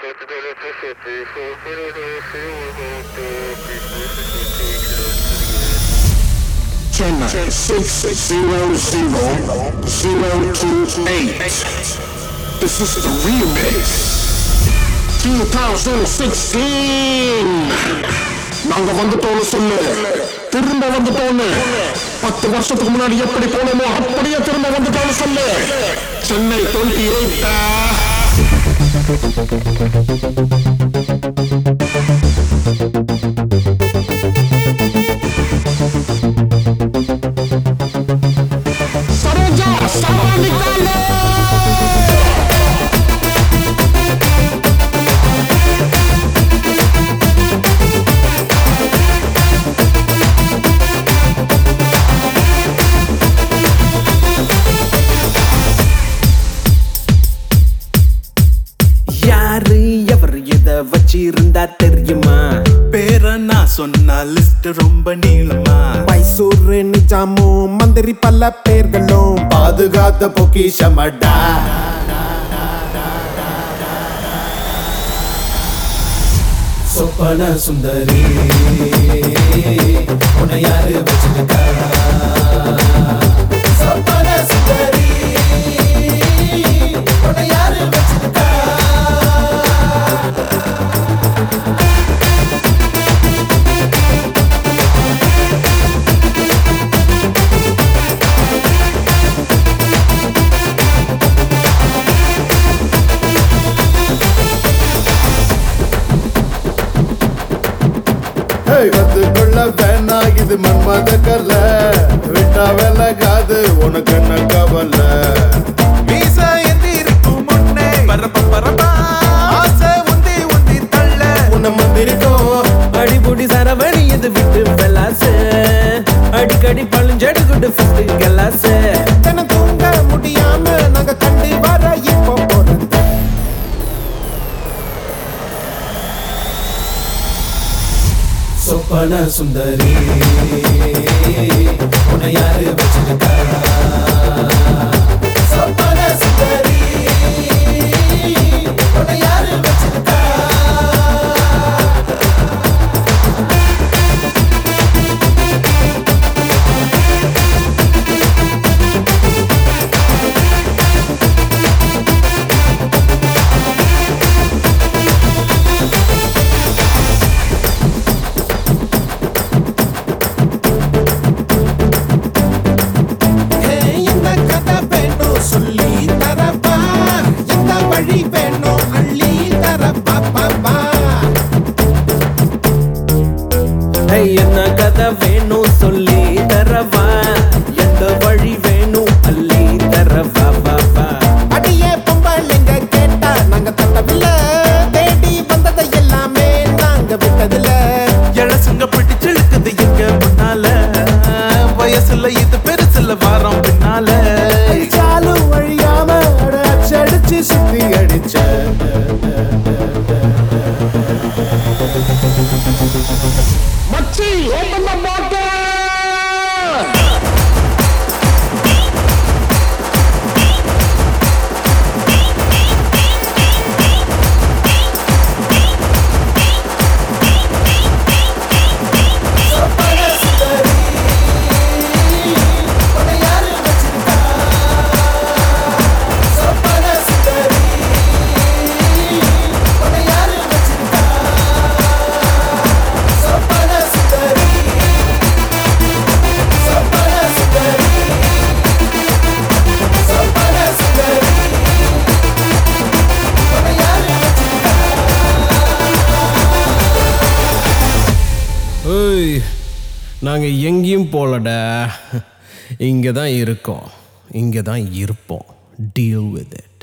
Chennai six zero zero zero two eight. This is the remix. 2016 நாங்க வந்துட்டோம்னு சொல்லு திரும்ப வந்துட்டோம்னு பத்து வருஷத்துக்கு முன்னாடி எப்படி போனோமோ அப்படியே திரும்ப வந்துட்டோம்னு சொல்லு சென்னை டுவெண்ட்டி எயிட்டா சரோஜா சரா நிக்காலே யாரு எவர் எத வச்சிருந்தா தெரியுமா பேர நான் சொன்னா லிஸ்ட் ரொம்ப நீளமா மைசூர் நிஜாமும் மந்திரி பல பேர்களும் பாதுகாத்த பொக்கிஷமடா சொப்பன சுந்தரி உன்னை யாரு வச்சிருக்கா சொப்பன சுந்தரி உன்னை யாரு வச்சிருக்கா கத்துக்கொள்ள வேணா இது மன்மத கல்ல விட்டா விலகாது உனக்கு என்ன கவலை மீசா எந்திரிக்கும் முன்னே பரப்ப பரப்பா ஆசை உந்தி உந்தி தள்ள உன்னை மந்திரிக்கும் அடிபுடி சரவணி இது விட்டு வெலாசு அடிக்கடி பழுஞ்செடுக்குட்டு ஃபஸ்ட்டு கலாசு தினம் தூங்க முடியாம நாங்க கண்டு வர இப்போ போறது சொப்பன சுந்தரி உன்னை யாரு வச்சிருக்கா சொப்பன சுந்தரி உன்னை யாரு வச்சிருக்கா என்ன கதை வேணும் சொல்லி தரப்பா எந்த வழி வேணும் அள்ளி தரப்பா பாப்பா என்ன கதை வேணும் சொல்லி தரவா எந்த வழி வேணும் அள்ளி தரவா பாப்பா அடியே பொம்பளைங்க கேட்டா நாங்க தட்டவில்ல தேடி வந்ததை எல்லாமே நாங்க விட்டதில்ல இளசுங்க பிடிச்சு இழுக்குது எங்க முன்னால வயசுல இது பெருசுல வாரம் பின்னால சாலும் வழியாம அட அடிச்சு சுத்தி அடிச்ச மச்சி ஓப்பன் த பாட்டில் ஏய் நாங்கள் எங்கேயும் போகலடா இங்கே தான் இருக்கோம் இங்கே தான் இருப்போம் டீல் வித் இட்